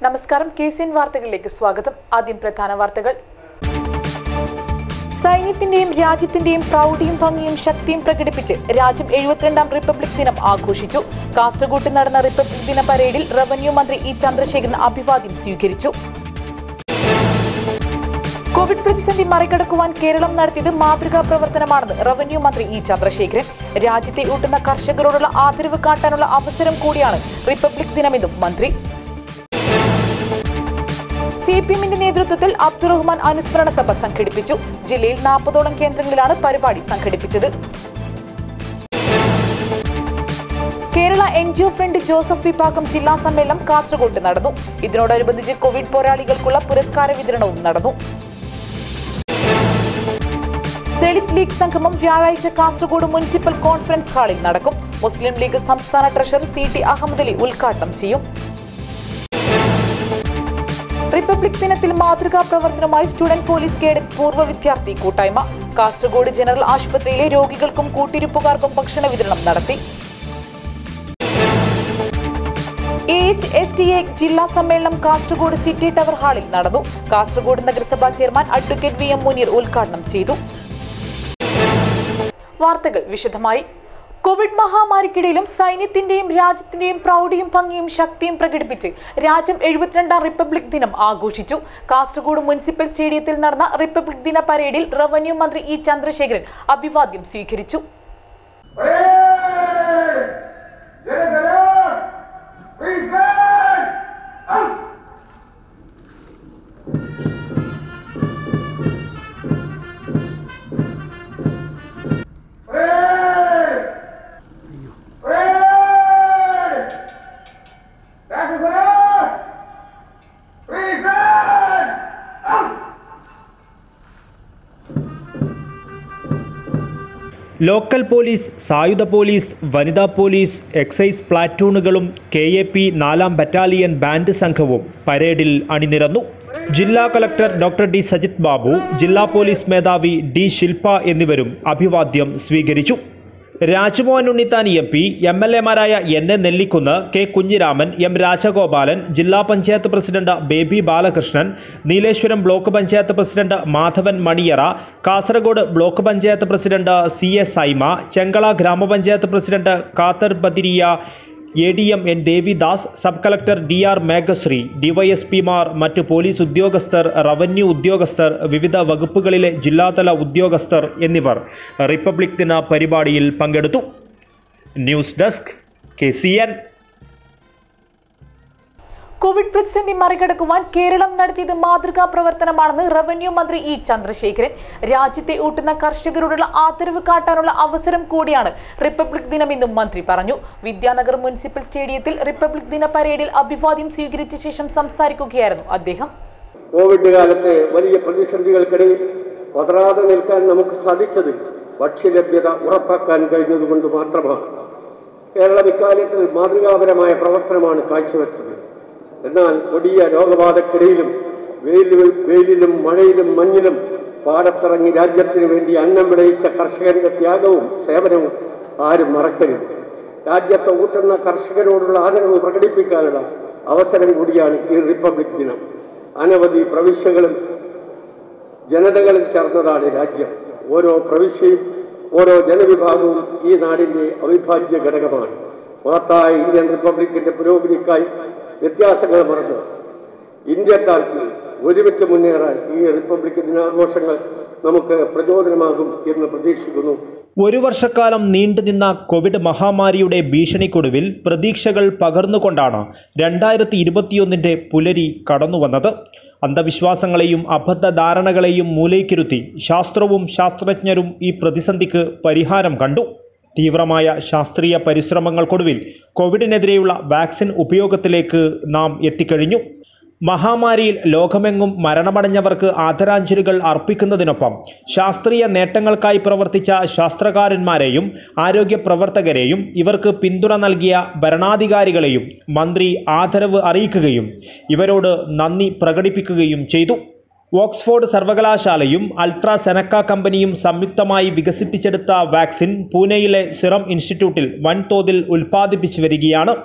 നമസ്കാരം K C N വാർത്തകളിലേക്ക് സ്വാഗതം ആദ്യം പ്രധാന വാർത്തകൾ സൈന്യത്തിന്റെയും രാജ്യത്തിന്റെയും പ്രൗഢിയും ഭംഗിയും ശക്തിയും പ്രകടിപ്പിച്ച് രാജ്യം എഴുപത്തിരണ്ടാം റിപ്പബ്ലിക് ദിനം ആഘോഷിച്ചു കാസർഗോട്ട് നടന്ന റിപ്പബ്ലിക് ദിന പരേഡിൽ റവന്യൂ മന്ത്രി ഇ ചന്ദ്രശേഖരൻ അഭിവാദ്യം സ്വീകരിച്ചു കോവിഡ് പ്രതിസന്ധി മറികടക്കുവാൻ കേരളം നടത്തിയത് മാതൃകാ പ്രവർത്തനമാണെന്ന് റവന്യൂ മന്ത്രി ഇ ചന്ദ്രശേഖരൻ രാജ്യത്തെ ഊട്ടുന്ന കർഷകരോടുള്ള ആദരവ് കാട്ടാനുള്ള അവസരം കൂടിയാണ് റിപ്പബ്ലിക് ദിനമെന്നും മന്ത്രി സി പി എമ്മിന്റെ നേതൃത്വത്തിൽ അബ്ദുറഹ്മാൻ അനുസ്മരണ സഭ സംഘടിപ്പിച്ചു ജില്ലയിൽ നാൽപ്പതോളം കേന്ദ്രങ്ങളിലാണ് പരിപാടി സംഘടിപ്പിച്ചത് Kerala N G O front Joseph വിഭാഗം ജില്ലാ സമ്മേളനം കാസർഗോഡ് നടന്നു ഇതിനോടനുബന്ധിച്ച് കോവിഡ് പോരാളികൾക്കുള്ള പുരസ്കാര വിതരണവും നടന്നു ദളിത് ലീഗ് സംഗമം വ്യാഴാഴ്ച കാസർഗോഡ് മുനിസിപ്പൽ കോൺഫറൻസ് ഹാളിൽ നടക്കും മുസ്ലിം ലീഗ് സംസ്ഥാന treasurer C T Ahammad Ali ഉദ്ഘാടനം ചെയ്യും റിപ്പബ്ലിക് ദിനത്തിൽ മാതൃകാ പ്രവർത്തനമായി സ്റ്റുഡന്റ് പോലീസ് കേഡറ്റ് പൂർവ്വ വിദ്യാർത്ഥി കൂട്ടായ്മ കാസർഗോഡ് ജനറൽ ആശുപത്രിയിലെ രോഗികൾക്കും കൂട്ടിരിപ്പുകാർക്കും ഭക്ഷണ വിതരണം നടത്തി A H S T A ജില്ലാ സമ്മേളനം കാസർഗോഡ് സിറ്റി ടവർ ഹാളിൽ നടന്നു കാസർഗോഡ് നഗരസഭാ chairman advocate V M Muneer ഉദ്ഘാടനം ചെയ്തു വാർത്തകൾ വിശദമായി കോവിഡ് മഹാമാരിക്കിടയിലും സൈന്യത്തിന്റെയും രാജ്യത്തിന്റെയും പ്രൗഢിയും ഭംഗിയും ശക്തിയും പ്രകടിപ്പിച്ച് രാജ്യം എഴുപത്തിരണ്ടാം റിപ്പബ്ലിക് ദിനം ആഘോഷിച്ചു കാസർഗോഡ് മുനിസിപ്പൽ സ്റ്റേഡിയത്തിൽ നടന്ന റിപ്പബ്ലിക് ദിന പരേഡിൽ റവന്യൂ മന്ത്രി ഇ ചന്ദ്രശേഖരൻ അഭിവാദ്യം സ്വീകരിച്ചു ലോക്കൽ പോലീസ് സായുധ പോലീസ് വനിതാ പോലീസ് എക്സൈസ് പ്ലാറ്റൂണുകളും കെ എ പി നാലാം ബറ്റാലിയൻ ബാൻഡ് സംഘവും പരേഡിൽ അണിനിരന്നു ജില്ലാ collector doctor D Sajith Babu ജില്ലാ പോലീസ് മേധാവി ഡി ശില്പ എന്നിവരും അഭിവാദ്യം സ്വീകരിച്ചു Rajmohan Unnithan M P M L എമാരായ N A Nellikkunnu K Kunhiraman M Rajagopalan ജില്ലാ panchayat president Baby Balakrishnan Nileshwaram block panchayat president Madhavan Maniyara Kasaragod block panchayat president C S Saima Chengala ഗ്രാമപഞ്ചായത്ത് president കാത്തർ Badiriya A D M N Devidas sub collector D R Meghashree ഡിവൈഎസ്പിമാർ മറ്റ് പോലീസ് ഉദ്യോഗസ്ഥർ റവന്യൂ ഉദ്യോഗസ്ഥർ വിവിധ വകുപ്പുകളിലെ ജില്ലാതല ഉദ്യോഗസ്ഥർ എന്നിവർ റിപ്പബ്ലിക് ദിന പരിപാടിയിൽ പങ്കെടുത്തു news desk K C N Covid പ്രതിസന്ധി മറികടക്കുവാൻ കേരളം നടത്തിയത് മാതൃകാ പ്രവർത്തനമാണെന്ന് റവന്യൂ മന്ത്രി ഇ ചന്ദ്രശേഖരൻ രാജ്യത്തെ ഊട്ടുന്ന കർഷകരോടുള്ള ആദരവ് കാട്ടാനുള്ള അവസരം കൂടിയാണ് റിപ്പബ്ലിക് ദിനമെന്നും മന്ത്രി പറഞ്ഞു വിദ്യാനഗർ മുനിസിപ്പൽ സ്റ്റേഡിയത്തിൽ റിപ്പബ്ലിക് ദിന പരേഡിൽ അഭിവാദ്യം സ്വീകരിച്ച ശേഷം സംസാരിക്കുകയായിരുന്നു അദ്ദേഹം കോവിഡ് കാലത്തെ വലിയ പ്രതിസന്ധികൾക്കിടയിൽ പതറാതെ നിൽക്കാൻ നമുക്ക് സാധിച്ചത് ഭക്ഷ്യലഭ്യത ഉറപ്പാക്കാൻ കഴിഞ്ഞതുകൊണ്ട് മാത്രമാണ് കേരളം ഇക്കാര്യത്തിൽ മാതൃകാപരമായ പ്രവർത്തനമാണ് കാഴ്ചവെച്ചത് എന്നാൽ കൊടിയ രോഗബാധക്കിടയിലും വെയിലും വെയിലിലും മഴയിലും മഞ്ഞിലും പാടത്തിറങ്ങി രാജ്യത്തിന് വേണ്ടി അന്നം വിളയിച്ച കർഷകരുടെ ത്യാഗവും സേവനവും ആരും മറക്കരുത് രാജ്യത്തെ ഊട്ടുന്ന കർഷകരോടുള്ള ആദരവ് പ്രകടിപ്പിക്കാനുള്ള അവസരം കൂടിയാണ് ഈ റിപ്പബ്ലിക് ദിനം അനവധി പ്രവിശ്യകളും ജനതകളും ചേർന്നതാണ് രാജ്യം ഓരോ പ്രവിശ്യയും ഓരോ ജനവിഭാഗവും ഈ നാടിൻ്റെ അവിഭാജ്യ ഘടകമാണ് മഹത്തായ ഇന്ത്യൻ റിപ്പബ്ലിക്കിന്റെ പുരോഗതിക്കായി വ്യത്യാസങ്ങൾ മറന്ന് ഇന്ത്യക്കാർക്ക് ഒരുമിച്ച് മുന്നേറാൻ ഈ റിപ്പബ്ലിക് ദിനാഘോഷങ്ങൾ നമുക്ക് പ്രചോദനമാകും എന്ന് പ്രതീക്ഷിക്കുന്നു ഒരു വർഷക്കാലം നീണ്ടുനിന്ന കോവിഡ് മഹാമാരിയുടെ ഭീഷണിക്കൊടുവിൽ പ്രതീക്ഷകൾ പകർന്നുകൊണ്ടാണ് രണ്ടായിരത്തി ഇരുപത്തിയൊന്നിൻ്റെ പുലരി കടന്നുവന്നത് അന്ധവിശ്വാസങ്ങളെയും അബദ്ധധാരണകളെയും മൂലയ്ക്കിരുത്തി ശാസ്ത്രവും ശാസ്ത്രജ്ഞരും ഈ പ്രതിസന്ധിക്ക് പരിഹാരം കണ്ടു തീവ്രമായ ശാസ്ത്രീയ പരിശ്രമങ്ങൾക്കൊടുവിൽ കോവിഡിനെതിരെയുള്ള വാക്സിൻ ഉപയോഗത്തിലേക്ക് നാം എത്തിക്കഴിഞ്ഞു മഹാമാരിയിൽ ലോകമെങ്ങും മരണമടഞ്ഞവർക്ക് ആദരാഞ്ജലികൾ അർപ്പിക്കുന്നതിനൊപ്പം ശാസ്ത്രീയ നേട്ടങ്ങൾക്കായി പ്രവർത്തിച്ച ശാസ്ത്രകാരന്മാരെയും ആരോഗ്യ പ്രവർത്തകരെയും ഇവർക്ക് പിന്തുണ നൽകിയ ഭരണാധികാരികളെയും മന്ത്രി ആദരവ് അറിയിക്കുകയും ഇവരോട് നന്ദി പ്രകടിപ്പിക്കുകയും ചെയ്തു ഓക്സ്ഫോർഡ് സർവകലാശാലയും അൾട്രാസെനക്ക കമ്പനിയും സംയുക്തമായി വികസിപ്പിച്ചെടുത്ത വാക്സിൻ പൂനെയിലെ സിറം ഇൻസ്റ്റിറ്റ്യൂട്ടിൽ വൻതോതിൽ ഉൽപ്പാദിപ്പിച്ചു വരികയാണ്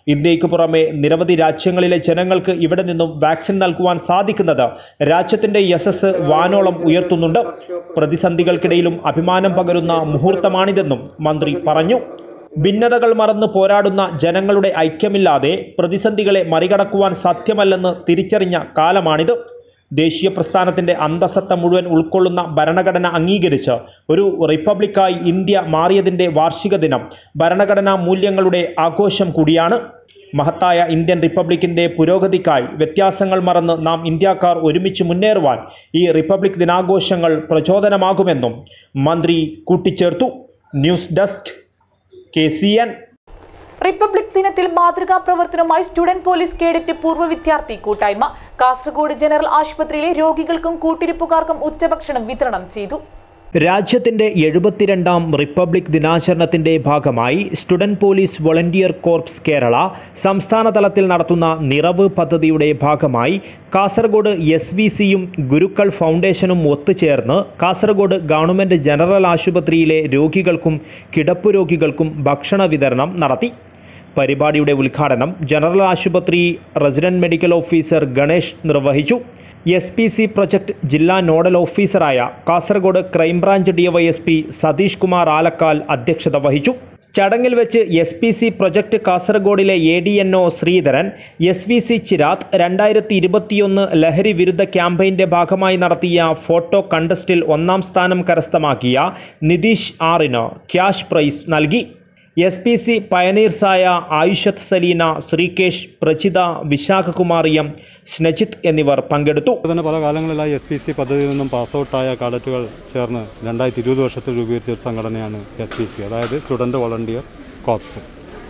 ഇന്ത്യയ്ക്ക് പുറമെ നിരവധി രാജ്യങ്ങളിലെ ജനങ്ങൾക്ക് ഇവിടെ നിന്നും വാക്സിൻ നൽകുവാൻ സാധിക്കുന്നത് രാജ്യത്തിന്റെ യശസ് വാനോളം ഉയർത്തുന്നുണ്ട് പ്രതിസന്ധികൾക്കിടയിലും അഭിമാനം പകരുന്ന മുഹൂർത്തമാണിതെന്നും മന്ത്രി പറഞ്ഞു ഭിന്നതകൾ മറന്ന് പോരാടുന്ന ജനങ്ങളുടെ ഐക്യമില്ലാതെ പ്രതിസന്ധികളെ മറികടക്കുവാൻ സാധ്യമല്ലെന്ന് തിരിച്ചറിഞ്ഞ കാലമാണിത് ദേശീയ പ്രസ്ഥാനത്തിന്റെ അന്തസത്ത മുഴുവൻ ഉൾക്കൊള്ളുന്ന ഭരണഘടന അംഗീകരിച്ച് ഒരു റിപ്പബ്ലിക്കായി ഇന്ത്യ മാറിയതിന്റെ വാർഷിക ദിനം ഭരണഘടനാ മൂല്യങ്ങളുടെ ആഘോഷം കൂടിയാണ് മഹത്തായ ഇന്ത്യൻ റിപ്പബ്ലിക്കിന്റെ പുരോഗതിക്കായി വ്യത്യാസങ്ങൾ മറന്ന് നാം ഇന്ത്യക്കാർ ഒരുമിച്ച് മുന്നേറുവാൻ ഈ റിപ്പബ്ലിക് ദിനാഘോഷങ്ങൾ പ്രചോദനമാകുമെന്നും മന്ത്രി കൂട്ടിച്ചേർത്തു news desk K C N republic ദിനത്തിൽ മാതൃകാ പ്രവർത്തനവുമായി സ്റ്റുഡന്റ് പോലീസ് കേഡറ്റ് പൂർവ്വ വിദ്യാർത്ഥി കൂട്ടായ്മ കാസർഗോഡ് ജനറൽ ആശുപത്രിയിലെ രോഗികൾക്കും കൂട്ടിരിപ്പുകാർക്കും ഉച്ചഭക്ഷണം വിതരണം ചെയ്തു രാജ്യത്തിന്റെ എഴുപത്തിരണ്ടാം റിപ്പബ്ലിക് ദിനാചരണത്തിന്റെ ഭാഗമായി student police volunteer corps Kerala സംസ്ഥാന തലത്തിൽ നടത്തുന്ന നിറവ് പദ്ധതിയുടെ ഭാഗമായി കാസർഗോഡ് എസ് വി സിയും ഗുരുക്കൾ ഫൗണ്ടേഷനും ഒത്തുചേർന്ന് കാസർഗോഡ് ഗവൺമെന്റ് ജനറൽ ആശുപത്രിയിലെ രോഗികൾക്കും കിടപ്പു രോഗികൾക്കും ഭക്ഷണ വിതരണം നടത്തി പരിപാടിയുടെ ഉദ്ഘാടനം ജനറൽ ആശുപത്രി റെസിഡന്റ് മെഡിക്കൽ ഓഫീസർ ഗണേഷ് നിർവഹിച്ചു എസ് പി സി പ്രൊജക്ട് ജില്ലാ നോഡൽ ഓഫീസറായ കാസർഗോഡ് ക്രൈംബ്രാഞ്ച് ഡിവൈഎസ്പി സതീഷ് കുമാർ ആലക്കാൽ അധ്യക്ഷത വഹിച്ചു ചടങ്ങിൽ വെച്ച് എസ് പി സി പ്രൊജക്ട് കാസർഗോഡിലെ A D N O Sreedharan S V C Chirath രണ്ടായിരത്തി ഇരുപത്തിയൊന്ന് ലഹരി വിരുദ്ധ ക്യാമ്പയിൻ്റെ ഭാഗമായി നടത്തിയ ഫോട്ടോ കണ്ടസ്റ്റിൽ ഒന്നാം സ്ഥാനം കരസ്ഥമാക്കിയ നിതീഷ് ആറിന് ക്യാഷ് പ്രൈസ് നൽകി എസ് പി സി പയനീർസായ ആയുഷത്ത് സലീന ശ്രീകേഷ് പ്രചിത വിശാഖകുമാർ എം സ്നജിത്ത് എന്നിവർ പങ്കെടുത്തു തന്നെ പല കാലങ്ങളിലായി എസ് പി സി പദ്ധതിയിൽ നിന്നും പാസ് ഔട്ടായ കാഡറ്റുകൾ ചേർന്ന് രണ്ടായിരത്തി ഇരുപത് വർഷത്തിൽ രൂപീകരിച്ച ഒരു സംഘടനയാണ് എസ് പി സി അതായത് സ്റ്റുഡൻറ് വോളണ്ടിയർ കോപ്സ്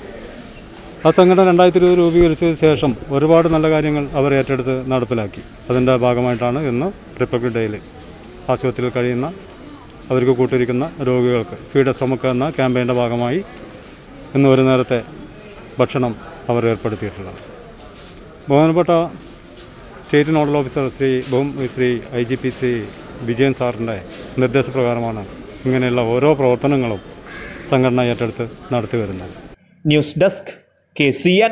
ആ സംഘടന രണ്ടായിരത്തി ഇരുപത് രൂപീകരിച്ചതിന് ശേഷം ഒരുപാട് നല്ല കാര്യങ്ങൾ അവർ ഏറ്റെടുത്ത് നടപ്പിലാക്കി അതിൻ്റെ ഭാഗമായിട്ടാണ് ഇന്ന് റിപ്പബ്ലിക് ഡേയിൽ ആശുപത്രിയിൽ കഴിയുന്ന അവർക്ക് കൂട്ടിരിക്കുന്ന രോഗികൾക്ക് ഫീഡ് ശ്രമക്ക് എന്ന ക്യാമ്പയിൻ്റെ ഭാഗമായി ഇന്ന് ഒരു നേരത്തെ ഭക്ഷണം അവർ ഏർപ്പെടുത്തിയിട്ടുള്ളത് ബഹുമാനപ്പെട്ട സ്റ്റേറ്റ് നോഡൽ ഓഫീസർ ശ്രീ ബഹും Shri I G P Shri Vijayan സാറിൻ്റെ നിർദ്ദേശപ്രകാരമാണ് ഇങ്ങനെയുള്ള ഓരോ പ്രവർത്തനങ്ങളും സംഘടന ഏറ്റെടുത്ത് നടത്തി വരുന്നത് news desk K C N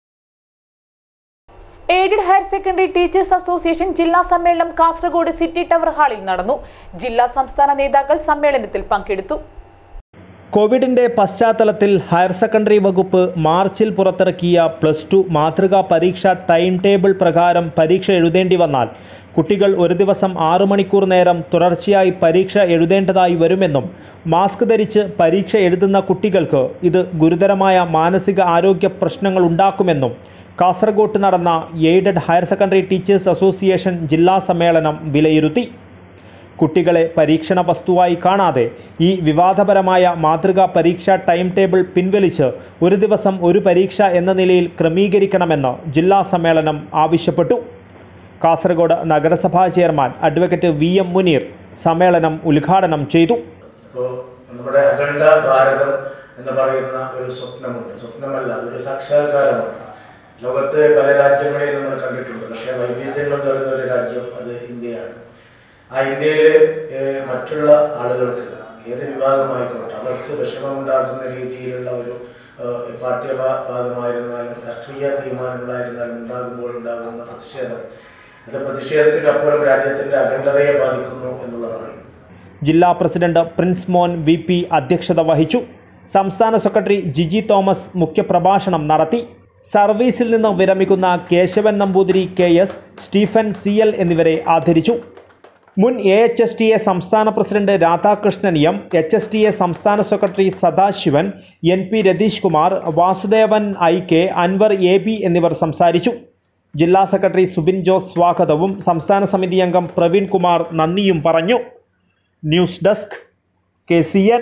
aided higher secondary teachers association ജില്ലാ സമ്മേളനം കാസർഗോഡ് സിറ്റി ടവർ ഹാളിൽ നടന്നു ജില്ലാ സംസ്ഥാന നേതാക്കൾ സമ്മേളനത്തിൽ പങ്കെടുത്തു കോവിഡിന്റെ പശ്ചാത്തലത്തിൽ ഹയർ സെക്കൻഡറി വകുപ്പ് മാർച്ചിൽ പുറത്തിറക്കിയ പ്ലസ് ടു മാതൃകാ പരീക്ഷ ടൈം ടേബിൾ പ്രകാരം പരീക്ഷ എഴുതേണ്ടി വന്നാൽ കുട്ടികൾ ഒരു ദിവസം ആറു മണിക്കൂർ നേരം തുടർച്ചയായി പരീക്ഷ എഴുതേണ്ടതായി വരുമെന്നും മാസ്ക് ധരിച്ച് പരീക്ഷ എഴുതുന്ന കുട്ടികൾക്ക് ഇത് ഗുരുതരമായ മാനസിക ആരോഗ്യ പ്രശ്നങ്ങൾ ഉണ്ടാക്കുമെന്നും കാസർഗോട്ട് നടന്ന aided higher secondary teachers association ജില്ലാ സമ്മേളനം വിലയിരുത്തി കുട്ടികളെ പരീക്ഷണ വസ്തുവായി കാണാതെ ഈ വിവാദപരമായ മാതൃകാ പരീക്ഷാ ടൈം ടേബിൾ പിൻവലിച്ച് ഒരു ദിവസം ഒരു പരീക്ഷ എന്ന നിലയിൽ ക്രമീകരിക്കണമെന്ന് ജില്ലാ സമ്മേളനം ആവശ്യപ്പെട്ടു കാസർഗോഡ് നഗരസഭാ chairman advocate V M Muneer സമ്മേളനം ഉദ്ഘാടനം ചെയ്തു ഇപ്പോൾ നമ്മുടെ അഖണ്ഡ ഭാരതം എന്ന് പറയുന്ന ഒരു സ്വപ്നമുണ്ട് സ്വപ്നമല്ല അതൊരു സാക്ഷാത്കാരമാണ് ലോകത്ത് പല രാജ്യങ്ങളെയും നമ്മൾ കണ്ടിട്ടുണ്ട് പക്ഷേ വൈവിധ്യങ്ങൾ നിറഞ്ഞ ഒരു രാജ്യം അത് ഇന്ത്യയാണ് ആ ഇന്ത്യയിൽ മറ്റുള്ള ആളുകൾക്ക് ഏത് വിഭാഗമായിക്കോട്ടെ അവർക്ക് വിഷമമുണ്ടാക്കുന്ന രീതിയിലുള്ള ഒരു ഏഹ്, പാഠ്യ ഭാ- ഭാഗമായിരുന്നാലും രാഷ്ട്രീയ തീരുമാനങ്ങളായിരുന്നാലും ഉണ്ടാകുമ്പോൾ ഉണ്ടാകുന്ന പ്രതിഷേധം അത് പ്രതിഷേധത്തിനപ്പുറം രാജ്യത്തിന്റെ അഖണ്ഡതയെ ബാധിക്കുന്നു എന്നുള്ളതാണ് ജില്ലാ president Prince Mon V P അധ്യക്ഷത വഹിച്ചു സംസ്ഥാന സെക്രട്ടറി ജിജി തോമസ് മുഖ്യപ്രഭാഷണം നടത്തി സർവീസിൽ നിന്ന് വിരമിക്കുന്ന Keshavan Namboothiri K S Stephen C L എന്നിവരെ ആദരിച്ചു മുൻ A H S T A സംസ്ഥാന president Radhakrishnan M H S T A സംസ്ഥാന secretary Sadasivan N P Ratheesh Kumar Vasudevan I K Anwar A B എന്നിവർ സംസാരിച്ചു ജില്ലാ സെക്രട്ടറി സുബിൻ ജോസ് സ്വാഗതവും സംസ്ഥാന സമിതി അംഗം പ്രവീൺ കുമാർ നന്ദിയും പറഞ്ഞു news desk K C N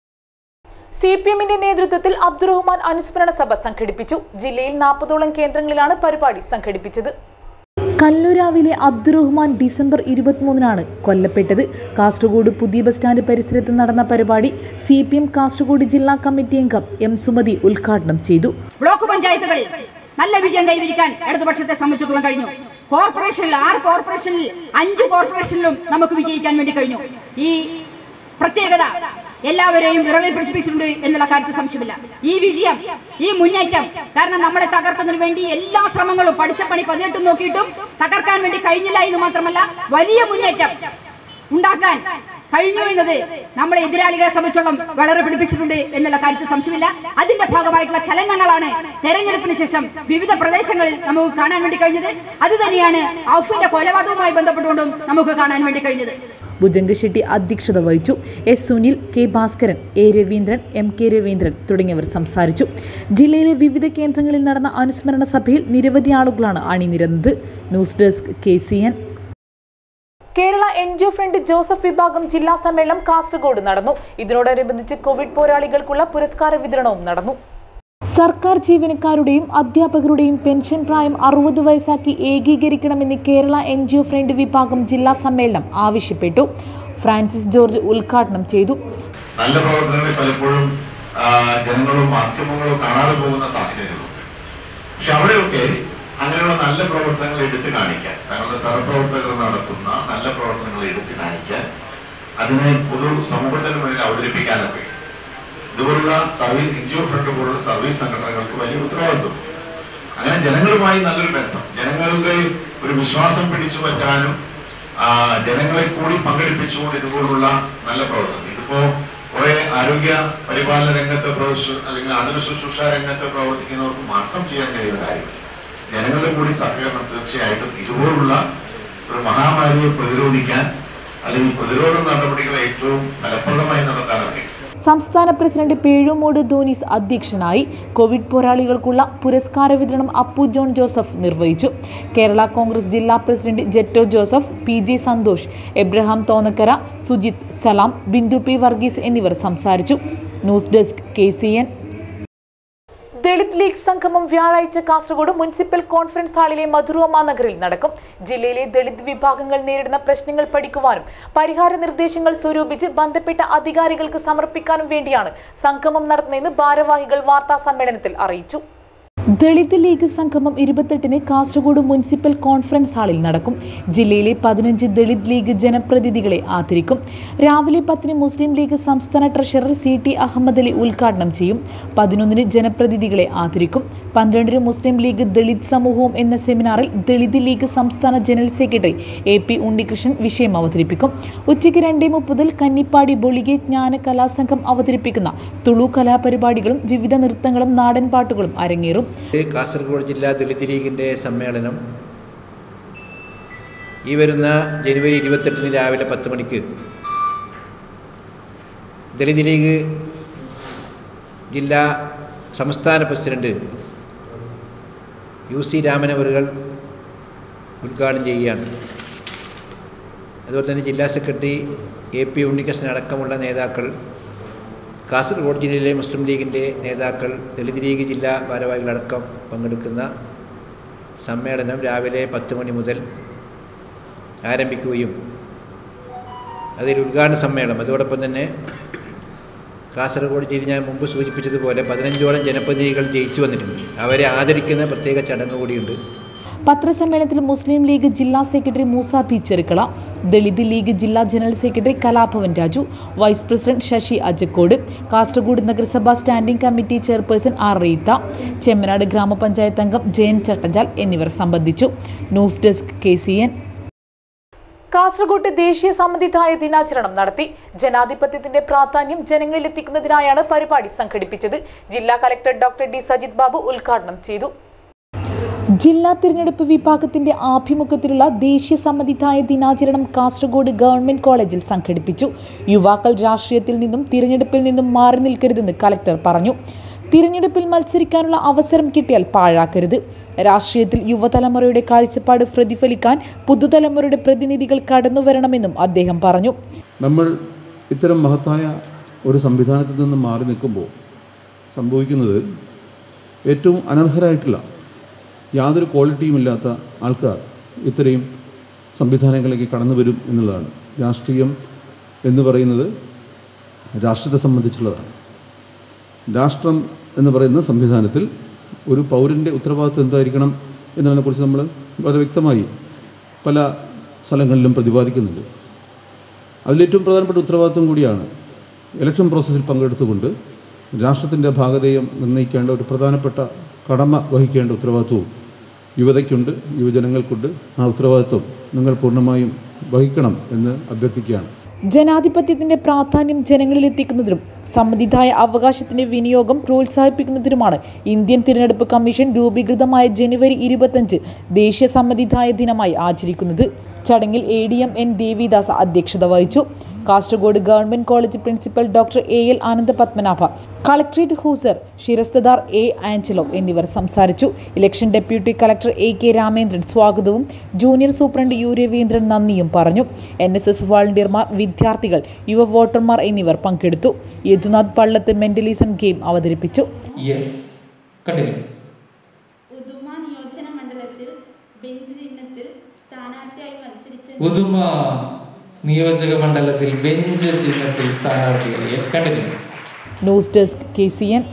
C P എമ്മിന്റെ നേതൃത്വത്തിൽ അബ്ദുറഹ്മാൻ അനുസ്മരണ സഭ സംഘടിപ്പിച്ചു ജില്ലയിൽ നാൽപ്പതോളം കേന്ദ്രങ്ങളിലാണ് പരിപാടി സംഘടിപ്പിച്ചത് കല്ലൂരാവിലെ അബ്ദുറഹ്മാൻ ഡിസംബർ ഇരുപത്തിമൂന്നിനാണ് കൊല്ലപ്പെട്ടത് കാസർഗോഡ് പുതിയ ബസ് സ്റ്റാൻഡ് പരിസരത്ത് നടന്ന പരിപാടി സി പി എം കാസർഗോഡ് ജില്ലാ കമ്മിറ്റി അംഗം എം സുമതി ഉദ്ഘാടനം ചെയ്തു ബ്ലോക്ക് പഞ്ചായത്തുകളിൽ നല്ല വിജയം കൈവരിക്കാൻ ഇടതുപക്ഷത്തെ സംബന്ധിച്ചിടത്തോളം കഴിഞ്ഞു കോർപ്പറേഷനിൽ ആറ് കോർപ്പറേഷനിൽ അഞ്ച് കോർപ്പറേഷനിലും നമുക്ക് വിജയിക്കാൻ വേണ്ടി കഴിഞ്ഞു ഈ പ്രത്യേകത എല്ലാവരെയും വിറളിൽ പിടിച്ചിട്ടുണ്ട് എന്നുള്ള കാര്യത്തിൽ സംശയമില്ല ഈ വിജയം ഈ മുന്നേറ്റം കാരണം നമ്മളെ തകർക്കുന്നതിന് വേണ്ടി എല്ലാ ശ്രമങ്ങളും പഠിച്ച പണി പതിനെട്ടും നോക്കിയിട്ടും തകർക്കാൻ വേണ്ടി കഴിഞ്ഞില്ല എന്ന് മാത്രമല്ല വലിയ മുന്നേറ്റം ഉണ്ടാക്കാൻ കഴിഞ്ഞു എന്നത് നമ്മളെ എതിരാളികളെ സംബന്ധിച്ചോളം വളരെ പിടിപ്പിച്ചിട്ടുണ്ട് എന്നുള്ള കാര്യത്തിൽ സംശയമില്ല അതിന്റെ ഭാഗമായിട്ടുള്ള ചലനങ്ങളാണ് തെരഞ്ഞെടുപ്പിന് ശേഷം വിവിധ പ്രദേശങ്ങളിൽ നമുക്ക് കാണാൻ വേണ്ടി കഴിഞ്ഞത് അത് തന്നെയാണ് ഔഫിന്റെ കൊലപാതകവുമായി ബന്ധപ്പെട്ടുകൊണ്ടും നമുക്ക് കാണാൻ വേണ്ടി കഴിഞ്ഞത് ഭുജംഗ ഷെട്ടി അധ്യക്ഷത വഹിച്ചു S Sunil K Bhaskaran A Raveendran M K Raveendran തുടങ്ങിയവർ സംസാരിച്ചു ജില്ലയിലെ വിവിധ കേന്ദ്രങ്ങളിൽ നടന്ന അനുസ്മരണ സഭയിൽ നിരവധി ആളുകളാണ് അണിനിരന്നത് news desk K C N Kerala N G O front Joseph വിഭാഗം ജില്ലാ സമ്മേളനം കാസർഗോഡ് നടന്നു ഇതിനോടനുബന്ധിച്ച് കോവിഡ് പോരാളികൾക്കുള്ള പുരസ്കാര വിതരണവും നടന്നു സർക്കാർ ജീവനക്കാരുടെയും അധ്യാപകരുടെയും പെൻഷൻ പ്രായം അറുപത് വയസ്സാക്കി ഏകീകരിക്കണമെന്ന് Kerala N G O front വിഭാഗം ജില്ലാ സമ്മേളനം ആവശ്യപ്പെട്ടു ഫ്രാൻസിസ് ജോർജ് ഉദ്ഘാടനം ചെയ്തു നല്ല പ്രവർത്തനങ്ങൾ പലപ്പോഴും ആ, ജനങ്ങളും മാധ്യമങ്ങളും കാണാതെ പോകുന്ന സാഹചര്യങ്ങളുണ്ട് പക്ഷെ അവിടെയൊക്കെ അങ്ങനെയുള്ള നല്ല പ്രവർത്തനങ്ങൾ എടുത്തു കാണിക്കാൻ തങ്ങളുടെ സഹപ്രവർത്തകർ നടത്തുന്ന നല്ല പ്രവർത്തനങ്ങൾ എടുത്തു കാണിക്കാൻ അതിനെ പൊതു സമൂഹത്തിന് മുന്നിൽ അവതരിപ്പിക്കാനൊക്കെ ഇതുപോലുള്ള service N G O front പോലുള്ള സർവീസ് സംഘടനകൾക്ക് വലിയ ഉത്തരവാദിത്വം അങ്ങനെ ജനങ്ങളുമായി നല്ലൊരു ബന്ധം ജനങ്ങളുടെ ഒരു വിശ്വാസം പിടിച്ചു പറ്റാനും ആ, ജനങ്ങളെ കൂടി പങ്കെടുപ്പിച്ചുകൊണ്ട് ഇതുപോലുള്ള നല്ല പ്രവർത്തനം ഇതിപ്പോ കുറെ ആരോഗ്യ പരിപാലന രംഗത്ത് പ്രവേശി- അല്ലെങ്കിൽ ആതുര ശുശ്രൂഷ രംഗത്ത് പ്രവർത്തിക്കുന്നവർക്ക് മാത്രം ചെയ്യാൻ കഴിയുന്ന കാര്യം ജനങ്ങളുടെ കൂടി സഹകരണം തീർച്ചയായിട്ടും ഇതുപോലുള്ള ഒരു മഹാമാരിയെ പ്രതിരോധിക്കാൻ അല്ലെങ്കിൽ പ്രതിരോധ നടപടികൾ ഏറ്റവും ഫലപ്രദമായി നടത്താനൊക്കെ സംസ്ഥാന പ്രസിഡന്റ് പേഴുമൂട് ധോനീസ് അധ്യക്ഷനായി കോവിഡ് പോരാളികൾക്കുള്ള പുരസ്കാര വിതരണം അപ്പു ജോൺ ജോസഫ് നിർവഹിച്ചു കേരള കോൺഗ്രസ് ജില്ലാ president Jetto Joseph P J Santhosh Abraham Thonnakkara Sujith Salam Bindu P Varghese എന്നിവർ സംസാരിച്ചു news desk K C N Dalit league സംഗമം വ്യാഴാഴ്ച കാസർഗോഡ് മുനിസിപ്പൽ കോൺഫറൻസ് ഹാളിലെ മധുരോമ നഗറിൽ നടക്കും ജില്ലയിലെ ദളിത് വിഭാഗങ്ങൾ നേരിടുന്ന പ്രശ്നങ്ങൾ പഠിക്കുവാനും പരിഹാര നിർദ്ദേശങ്ങൾ സ്വരൂപിച്ച് ബന്ധപ്പെട്ട അധികാരികൾക്ക് സമർപ്പിക്കാനും വേണ്ടിയാണ് സംഗമം നടത്തുന്നതെന്ന് ഭാരവാഹികൾ വാർത്താ സമ്മേളനത്തിൽ അറിയിച്ചു ദളിത് ലീഗ് സംഗമം ഇരുപത്തെട്ടിന് കാസർഗോഡ് മുനിസിപ്പൽ കോൺഫറൻസ് ഹാളിൽ നടക്കും ജില്ലയിലെ പതിനഞ്ച് ദളിത് ലീഗ് ജനപ്രതിനിധികളെ ആദരിക്കും രാവിലെ പത്തിന് മുസ്ലിം ലീഗ് സംസ്ഥാന treasurer C T Ahammad Ali ഉദ്ഘാടനം ചെയ്യും പതിനൊന്നിന് ജനപ്രതിനിധികളെ ആദരിക്കും പന്ത്രണ്ടിന് മുസ്ലിം ലീഗ് ദളിത് സമൂഹവും എന്ന സെമിനാറിൽ ദളിത് ലീഗ് സംസ്ഥാന general secretary A P Unnikrishnan വിഷയം അവതരിപ്പിക്കും ഉച്ചയ്ക്ക് രണ്ടേ മുപ്പതിൽ കന്നിപ്പാടി ബൊളിഗെ ജ്ഞാന കലാസംഘം അവതരിപ്പിക്കുന്ന തുളു കലാപരിപാടികളും വിവിധ നൃത്തങ്ങളും നാടൻ പാട്ടുകളും അരങ്ങേറും കാസർഗോഡ് ജില്ലാ ദളിത് ലീഗിൻ്റെ സമ്മേളനം ഈ വരുന്ന ജനുവരി ഇരുപത്തെട്ടിന് രാവിലെ പത്ത് മണിക്ക് ദളിത് ലീഗ് ജില്ലാ സംസ്ഥാന പ്രസിഡന്റ് യു സി രാമനവറുകൾ ഉദ്ഘാടനം ചെയ്യുകയാണ് അതുപോലെ തന്നെ ജില്ലാ സെക്രട്ടറി എ പി ഉണ്ണികൃഷ്ണൻ അടക്കമുള്ള നേതാക്കൾ കാസർഗോഡ് ജില്ലയിലെ മുസ്ലിം ലീഗിൻ്റെ നേതാക്കൾ ദളിത് ലീഗ് ജില്ലാ ഭാരവാഹികളടക്കം പങ്കെടുക്കുന്ന സമ്മേളനം രാവിലെ പത്ത് മണി മുതൽ ആരംഭിക്കുകയും അതിൽ ഉദ്ഘാടന സമ്മേളനം അതോടൊപ്പം തന്നെ കാസർഗോഡ് ജില്ല ഞാൻ മുമ്പ് സൂചിപ്പിച്ചതുപോലെ പതിനഞ്ചോളം ജനപ്രതിനിധികൾ ജയിച്ചു വന്നിട്ടുണ്ട് അവരെ ആദരിക്കുന്ന പ്രത്യേക ചടങ്ങ് കൂടിയുണ്ട് പത്രസമ്മേളനത്തിൽ മുസ്ലിം ലീഗ് ജില്ലാ secretary Moosa P Cherukkala Dalit league ജില്ലാ general secretary Kalabhavan Raju vice president Sasi Ajakkode Kasaragod നഗരസഭാ standing committee chairperson R Reetha Chemmanad ഗ്രാമപഞ്ചായത്ത് അംഗം ജയൻ ചട്ടഞ്ചാൽ എന്നിവർ സംബന്ധിച്ചു news desk K C N Kasaragod ദേശീയ സമ്മതിദായ ദിനാചരണം നടത്തി ജനാധിപത്യത്തിന്റെ പ്രാധാന്യം ജനങ്ങളിൽ എത്തിക്കുന്നതിനായാണ് പരിപാടി സംഘടിപ്പിച്ചത് ജില്ലാ collector doctor D Sajith Babu ഉദ്ഘാടനം ചെയ്തു ജില്ലാ തിരഞ്ഞെടുപ്പ് വിഭാഗത്തിന്റെ ആഭിമുഖ്യത്തിലുള്ള ദേശീയ സമ്മതിദായ ദിനാചരണം കാസർഗോഡ് ഗവൺമെന്റ് കോളേജിൽ സംഘടിപ്പിച്ചു യുവാക്കൾ രാഷ്ട്രീയത്തിൽ നിന്നും തിരഞ്ഞെടുപ്പിൽ നിന്നും മാറി നിൽക്കരുതെന്ന് കലക്ടർ പറഞ്ഞു തിരഞ്ഞെടുപ്പിൽ മത്സരിക്കാനുള്ള അവസരം കിട്ടിയാൽ പാഴാക്കരുത് രാഷ്ട്രീയത്തിൽ യുവതലമുറയുടെ കാഴ്ചപ്പാട് പ്രതിഫലിക്കാൻ പുതുതലമുറയുടെ പ്രതിനിധികൾ കടന്നു വരണമെന്നും അദ്ദേഹം പറഞ്ഞു നമ്മൾ ഇത്തരം മഹത്തായ ഒരു സംവിധാനത്തിൽ നിന്ന് മാറി നിൽക്കുമ്പോൾ സംഭവിക്കുന്നത് ഏറ്റവും അനർഹരായിട്ടുള്ള യാതൊരു ക്വാളിറ്റിയുമില്ലാത്ത ആൾക്കാർ ഇത്രയും സംവിധാനങ്ങളിലേക്ക് കടന്നു വരും എന്നുള്ളതാണ് രാഷ്ട്രീയം എന്ന് പറയുന്നത് രാഷ്ട്രത്തെ സംബന്ധിച്ചുള്ളതാണ് രാഷ്ട്രം എന്ന് പറയുന്ന സംവിധാനത്തിൽ ഒരു പൗരൻ്റെ ഉത്തരവാദിത്വം എന്തായിരിക്കണം എന്നതിനെക്കുറിച്ച് നമ്മൾ വളരെ വ്യക്തമായി പല സ്ഥലങ്ങളിലും പ്രതിപാദിക്കുന്നുണ്ട് അതിലേറ്റവും പ്രധാനപ്പെട്ട ഉത്തരവാദിത്വം കൂടിയാണ് ഇലക്ഷൻ പ്രോസസ്സിൽ പങ്കെടുത്തുകൊണ്ട് രാഷ്ട്രത്തിൻ്റെ ഭാഗധേയം നിർണ്ണയിക്കേണ്ട ഒരു പ്രധാനപ്പെട്ട കടമ വഹിക്കേണ്ട ഉത്തരവാദിത്വവും യുവതയ്ക്കുണ്ട് യുവജനങ്ങൾക്കുണ്ട് ആ ഉത്തരവാദിത്വം നിങ്ങൾ പൂർണ്ണമായും വഹിക്കണം എന്ന് അഭ്യർത്ഥിക്കുകയാണ് ജനാധിപത്യത്തിന്റെ പ്രാധാന്യം ജനങ്ങളിൽ എത്തിക്കുന്നതിനും സമ്മതിദായ അവകാശത്തിന്റെ വിനിയോഗം പ്രോത്സാഹിപ്പിക്കുന്നതിനുമാണ് ഇന്ത്യൻ തിരഞ്ഞെടുപ്പ് കമ്മീഷൻ രൂപീകൃതമായ ജനുവരി ഇരുപത്തഞ്ച് ദേശീയ സമ്മതിദായ ദിനമായി ആചരിക്കുന്നത് ചടങ്ങിൽ A D M N Devidas അധ്യക്ഷത വഹിച്ചു Kasaragod government college principal doctor A L Ananda Padmanabha collectorate ഹൂസർ ശിരസ്തദാർ എ ആഞ്ചലോ എന്നിവർ സംസാരിച്ചു election deputy collector A K Ramendran സ്വാഗതവും ജൂനിയർ സൂപ്രണ്ട് യു രവീന്ദ്രൻ നന്ദിയും പറഞ്ഞു എൻ എസ് എസ് വാളണ്ടിയർമാർ വിദ്യാർത്ഥികൾ യുവ വോട്ടർമാർ എന്നിവർ പങ്കെടുത്തു യദുനാഥ് പള്ളത്ത് മെന്റലിസം ഗെയിം അവതരിപ്പിച്ചു യെസ് കണ്ടിന്യൂ ഉദുമ നിയോജന മണ്ഡലത്തിൽ ബെഞ്ച് ചിഹ്നത്തിൽ സ്ഥാനാർത്ഥിയായി മത്സരിച്ച ഉദുമ നിയോജക മണ്ഡലത്തിൽ ബെഞ്ച് ചിഹ്നത്തിൽ സ്ഥാനാർത്ഥികൾ yes continue news desk K C N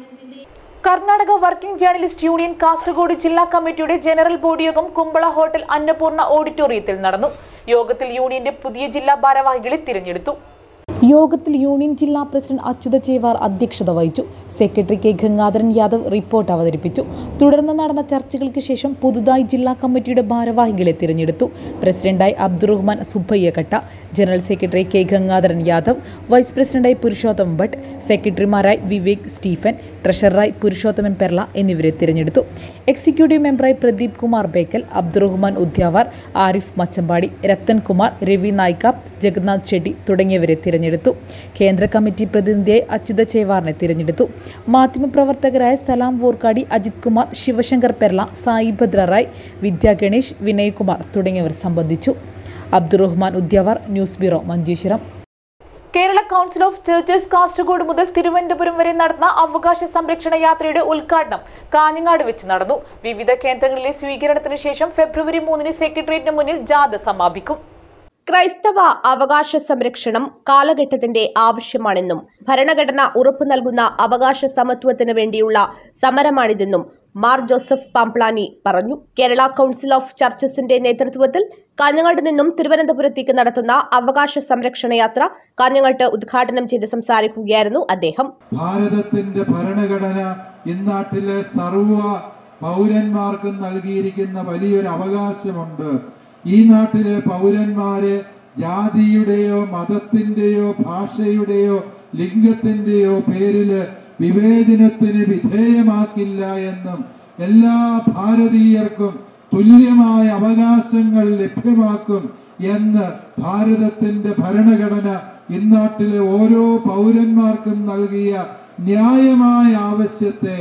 Karnataka working journalist union Kasaragod ജില്ലാ കമ്മിറ്റിയുടെ ജനറൽ ബോഡി യോഗം കുമ്പള ഹോട്ടൽ അന്നപൂർണ്ണ ഓഡിറ്റോറിയത്തിൽ നടന്നു യോഗത്തിൽ യൂണിയന്റെ പുതിയ ജില്ലാ ഭാരവാഹികളെ തിരഞ്ഞെടുത്തു യോഗത്തിൽ യൂണിയൻ ജില്ലാ പ്രസിഡന്റ് അച്യുത ചേവാർ അധ്യക്ഷത വഹിച്ചു secretary K Gangadharan Yadav report അവതരിപ്പിച്ചു തുടർന്ന് നടന്ന ചർച്ചകൾക്ക് ശേഷം പുതുതായി ജില്ലാ കമ്മിറ്റിയുടെ ഭാരവാഹികളെ തിരഞ്ഞെടുത്തു പ്രസിഡന്റായി Abdurahman Subbaiah Katta general secretary K Gangadharan Yadav vice പ്രസിഡന്റായി പുരുഷോത്തം ഭട്ട് സെക്രട്ടറിമാരായി വിവേക് സ്റ്റീഫൻ ട്രഷററായി പുരുഷോത്തമൻ പെർല എന്നിവരെ തിരഞ്ഞെടുത്തു എക്സിക്യൂട്ടീവ് മെമ്പറായി പ്രദീപ് കുമാർ ബേക്കൽ അബ്ദുറഹ്മാൻ ഉദ്യാവാർ ആരിഫ് മച്ചമ്പാടി രത്തൻ കുമാർ രവി നായിക്കാപ്പ് ജഗന്നാഥ് ഷെട്ടി തുടങ്ങിയവരെ തിരഞ്ഞെടുത്തു കേന്ദ്ര കമ്മിറ്റി പ്രതിനിധിയായി അച്യുത ചേവാറിനെ തിരഞ്ഞെടുത്തു മാധ്യമപ്രവർത്തകരായ സലാം വോർക്കാടി അജിത് കുമാർ ശിവശങ്കർ പെർല സായി ഭദ്ര റായ് വിദ്യാ ഗണേഷ് വിനയ് കുമാർ തുടങ്ങിയവർ സംബന്ധിച്ചു Abdurahman Udyavar news bureau Manjeshwaram Kerala council of churches Kasaragod മുതൽ തിരുവനന്തപുരം വരെ നടന്ന അവകാശ സംരക്ഷണ യാത്രയുടെ ഉദ്ഘാടനം കാഞ്ഞങ്ങാട് വെച്ച് നടന്നു വിവിധ കേന്ദ്രങ്ങളിലെ സ്വീകരണത്തിന് ശേഷം ഫെബ്രുവരി മൂന്നിന് സെക്രട്ടേറിയറ്റിന് മുന്നിൽ ജാഥ സമാപിക്കും ക്രൈസ്തവ അവകാശ സംരക്ഷണം കാലഘട്ടത്തിന്റെ ആവശ്യമാണെന്നും ഭരണഘടന ഉറപ്പു നൽകുന്ന അവകാശ സമത്വത്തിന് വേണ്ടിയുള്ള സമരമാണിതെന്നും മാർ ജോസഫ് പാംപ്ലാനി പറഞ്ഞു കേരള കൗൺസിൽ ഓഫ് ചർച്ചസിന്റെ നേതൃത്വത്തിൽ കാഞ്ഞങ്ങാട്ട് നിന്നും തിരുവനന്തപുരത്തേക്ക് നടത്തുന്ന അവകാശ സംരക്ഷണ യാത്ര കാഞ്ഞങ്ങാട്ട് ഉദ്ഘാടനം ചെയ്ത് സംസാരിക്കുകയായിരുന്നു അദ്ദേഹം ഭാരതത്തിന്റെ ഭരണഘടന ഇന്നാട്ടിലെ സർവ പൗരന്മാർക്കും നൽകിയിരിക്കുന്ന വലിയൊരു അവകാശമുണ്ട് ഈ നാട്ടിലെ പൗരന്മാരെ ജാതിയുടെയോ മതത്തിന്റെയോ ഭാഷയുടെയോ ലിംഗത്തിന്റെയോ പേരില് വിവേചനത്തിന് വിധേയമാക്കില്ല എന്നും എല്ലാ ഭാരതീയർക്കും തുല്യമായ അവകാശങ്ങൾ ലഭ്യമാക്കും എന്ന് ഭാരതത്തിന്റെ ഭരണഘടന ഇന്നാട്ടിലെ ഓരോ പൗരന്മാർക്കും നൽകിയ ന്യായമായ ആവശ്യത്തെ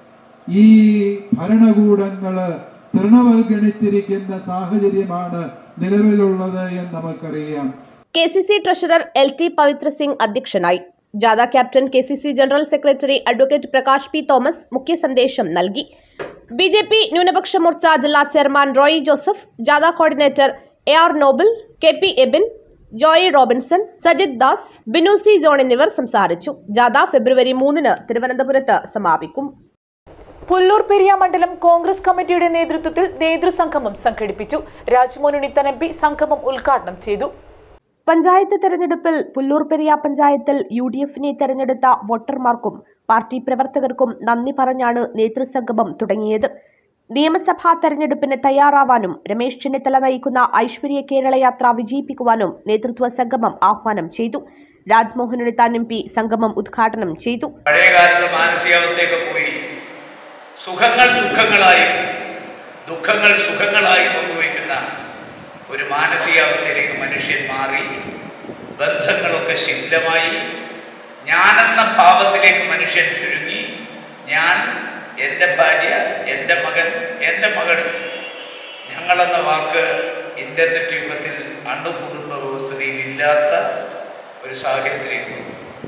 ഈ ഭരണകൂടങ്ങള് തൃണവൽഗണിച്ചിരിക്കുന്ന സാഹചര്യമാണ് നിലവിലുള്ളത് എന്ന് നമുക്കറിയാം K C C treasurer L T Pavithra Singh അധ്യക്ഷനായി ജാഥ captain K C C general secretary advocate Prakash P Thomas മുഖ്യ സന്ദേശം നൽകി ബി ജെ പി ന്യൂനപക്ഷ മോർച്ച ജില്ലാ ചെയർമാൻ റോയി ജോസഫ് ജാഥ coordinator A R Noble K P Abin Joy Robinson Sajith Das Binu C John എന്നിവർ സംസാരിച്ചു ജാഥ ഫെബ്രുവരി മൂന്നിന് തിരുവനന്തപുരത്ത് സമാപിക്കും പുല്ലൂർ പെരിയ മണ്ഡലം കോൺഗ്രസ് കമ്മിറ്റിയുടെ നേതൃത്വത്തിൽ നേതൃസംഗമം സംഘടിപ്പിച്ചു രാജ്മോഹൻ ഉണ്ണിത്തൻ എം പി സംഗമം ഉദ്ഘാടനം ചെയ്തു പഞ്ചായത്ത് തെരഞ്ഞെടുപ്പിൽ പുല്ലൂർ പെരിയ പഞ്ചായത്തിൽ യു ഡി എഫിനെ തെരഞ്ഞെടുത്ത വോട്ടർമാർക്കും പാർട്ടി പ്രവർത്തകർക്കും നന്ദി പറഞ്ഞാണ് നേതൃസംഗമം തുടങ്ങിയത് നിയമസഭാ തെരഞ്ഞെടുപ്പിന് തയ്യാറാവാനും രമേശ് ചെന്നിത്തല നയിക്കുന്ന ഐശ്വര്യ കേരള യാത്ര വിജയിപ്പിക്കുവാനും നേതൃത്വ സംഗമം ആഹ്വാനം ചെയ്തു രാജ്മോഹൻ ഉണ്ണിത്താൻ എം പി സംഗമം ഉദ്ഘാടനം ചെയ്തു പഴയകാലത്തെ മാനസികാവസ്ഥയൊക്കെ പോയി സുഖങ്ങൾ ദുഃഖങ്ങളായും ദുഃഖങ്ങൾ സുഖങ്ങളായും പങ്കുവയ്ക്കുന്ന ഒരു മാനസികാവസ്ഥയിലേക്ക് മനുഷ്യൻ മാറി ബന്ധങ്ങളൊക്കെ ശിഥിലമായി ഞാനെന്ന ഭാവത്തിലേക്ക് മനുഷ്യൻ ചുരുങ്ങി ഞാൻ എൻ്റെ ഭാര്യ എൻ്റെ മകൻ എൻ്റെ മകൾ ഞങ്ങളെന്ന വാക്ക് ഇൻ്റർനെറ്റ് യുഗത്തിൽ അണുകുടുംബ വ്യവസ്ഥയിൽ ഇല്ലാത്ത ഒരു സാഹചര്യത്തിലേക്ക് പോയി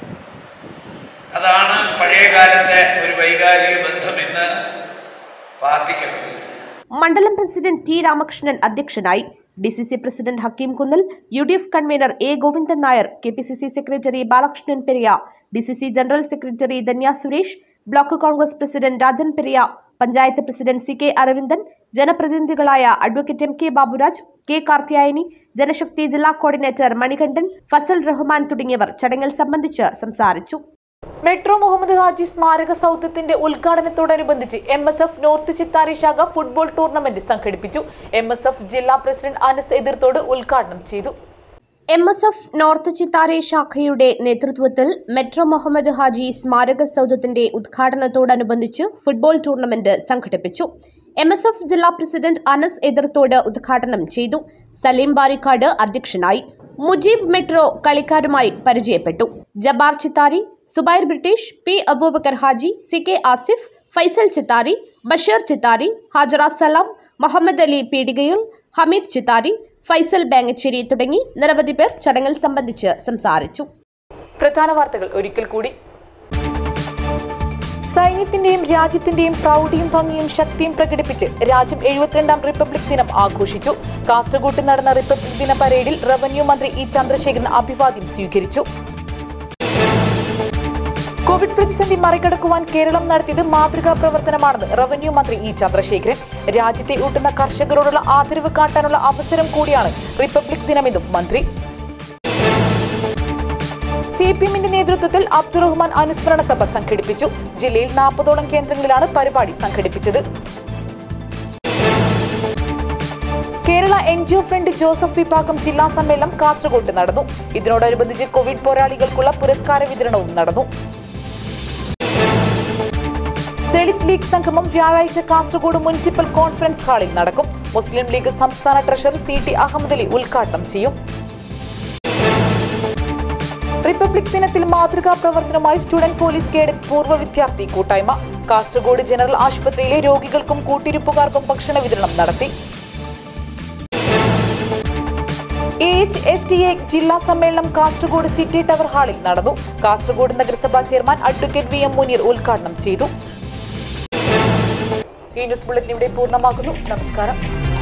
അതാണ് പഴയകാലത്തെ ഒരു വൈകാരിക ബന്ധം ഇന്ന് പാർട്ടിക്കകത്ത് മണ്ഡലം പ്രസിഡന്റ് ടി രാമകൃഷ്ണൻ അധ്യക്ഷനായി D C C president Hakeem Kunnal U D F convenor A Govindan Nair K P C C secretary Balakrishnan Periya D C C general secretary Dhanya Suresh block congress president Rajan Periya panchayat president C K Aravindan ജനപ്രതിനിധികളായ advocate M K Baburaj K Karthiyayani Janasakthi ജില്ലാ coordinator Manikandan Fasal Rahman തുടങ്ങിയവർ ചടങ്ങിൽ സംബന്ധിച്ച് സംസാരിച്ചു metro Muhammad Haji സ്മാരക സൗധത്തിന്റെ ഉദ്ഘാടനത്തോടനുബന്ധിച്ച് M S F north Chithari ശാഖ ഫുട്ബോൾ ടൂർണമെന്റ് സംഘടിപ്പിച്ചു എം എസ് എഫ് ജില്ലാ പ്രസിഡന്റ് അനസ് എതിർത്തോട് ഉദ്ഘാടനം ചെയ്തു M S F north Chithari ശാഖയുടെ നേതൃത്വത്തിൽ മെട്രോ മുഹമ്മദ് ഹാജി സ്മാരക സൗധത്തിന്റെ ഉദ്ഘാടനത്തോടനുബന്ധിച്ച് ഫുട്ബോൾ ടൂർണമെന്റ് സംഘടിപ്പിച്ചു എം എസ് എഫ് ജില്ലാ പ്രസിഡന്റ് അനസ് എതിർത്തോട് ഉദ്ഘാടനം ചെയ്തു സലീം ബാരിക്കാട് അധ്യക്ഷനായി മുജീബ് മെട്രോ കളിക്കാരുമായി പരിചയപ്പെട്ടു Jabbar Chithari Zubair British P Aboobacker Haji C K Asif Faisal Chithari Basheer Chithari Hajara Salam Muhammad Ali പീടികയിൽ ഹമീദ് ചിത്താരി ഫൈസൽ ബാങ്ങച്ചേരി തുടങ്ങി നിരവധി പേർ ചടങ്ങിൽ സംബന്ധിച്ച് സംസാരിച്ചു പ്രധാന വാർത്തകൾ ഒരിക്കൽ കൂടി സൈന്യത്തിന്റെയും രാജ്യത്തിന്റെയും പ്രൗഢിയും ഭംഗിയും ശക്തിയും പ്രകടിപ്പിച്ച് രാജ്യം എഴുപത്തിരണ്ടാം റിപ്പബ്ലിക് ദിനം ആഘോഷിച്ചു കാസർഗോട്ട് നടന്ന റിപ്പബ്ലിക് ദിന പരേഡിൽ റവന്യൂ മന്ത്രി ഇ ചന്ദ്രശേഖരൻ അഭിവാദ്യം സ്വീകരിച്ചു കോവിഡ് പ്രതിസന്ധി മറികടക്കുവാൻ കേരളം നടത്തിയത് മാതൃകാ പ്രവർത്തനമാണെന്ന് റവന്യൂ മന്ത്രി ഇ ചന്ദ്രശേഖരൻ രാജ്യത്തെ ഊട്ടുന്ന കർഷകരോടുള്ള ആദരവ് കാട്ടാനുള്ള അവസരം കൂടിയാണ് റിപ്പബ്ലിക് ദിനമെന്നും മന്ത്രി സി പി എമ്മിന്റെ നേതൃത്വത്തിൽ അബ്ദുറഹ്മാൻ അനുസ്മരണ സഭ സംഘടിപ്പിച്ചു ജില്ലയിൽ നാൽപ്പതോളം കേന്ദ്രങ്ങളിലാണ് പരിപാടി സംഘടിപ്പിച്ചത് Kerala N G O front Joseph വിഭാഗം ജില്ലാ സമ്മേളനം കാസർഗോഡ് നടന്നു ഇതിനോടനുബന്ധിച്ച് കോവിഡ് പോരാളികൾക്കുള്ള പുരസ്കാര വിതരണവും നടന്നു ദളിത് ലീഗ് സംഗമം വ്യാഴാഴ്ച കാസർഗോഡ് മുനിസിപ്പൽ കോൺഫറൻസ് ഹാളിൽ നടക്കും മുസ്ലിം ലീഗ് സംസ്ഥാന treasurer C T Ahammad Ali ഉദ്ഘാടനം ചെയ്യും റിപ്പബ്ലിക് ദിനത്തിൽ മാതൃകാ പ്രവർത്തനമായി സ്റ്റുഡന്റ് പോലീസ് കേഡറ്റ് പൂർവ്വ വിദ്യാർത്ഥി കൂട്ടായ്മ കാസർഗോഡ് ജനറൽ ആശുപത്രിയിലെ രോഗികൾക്കും കൂട്ടിരിപ്പുകാർക്കും ഭക്ഷണ വിതരണം നടത്തി A H S T A ജില്ലാ സമ്മേളനം കാസർഗോഡ് സിറ്റി ടവർ ഹാളിൽ നടന്നു കാസർഗോഡ് നഗരസഭാ chairman advocate V M Muneer ഉദ്ഘാടനം ചെയ്തു ഈ ന്യൂസ് ബുള്ളറ്റിൻ ഇവിടെ പൂർണ്ണമാകുന്നു നമസ്കാരം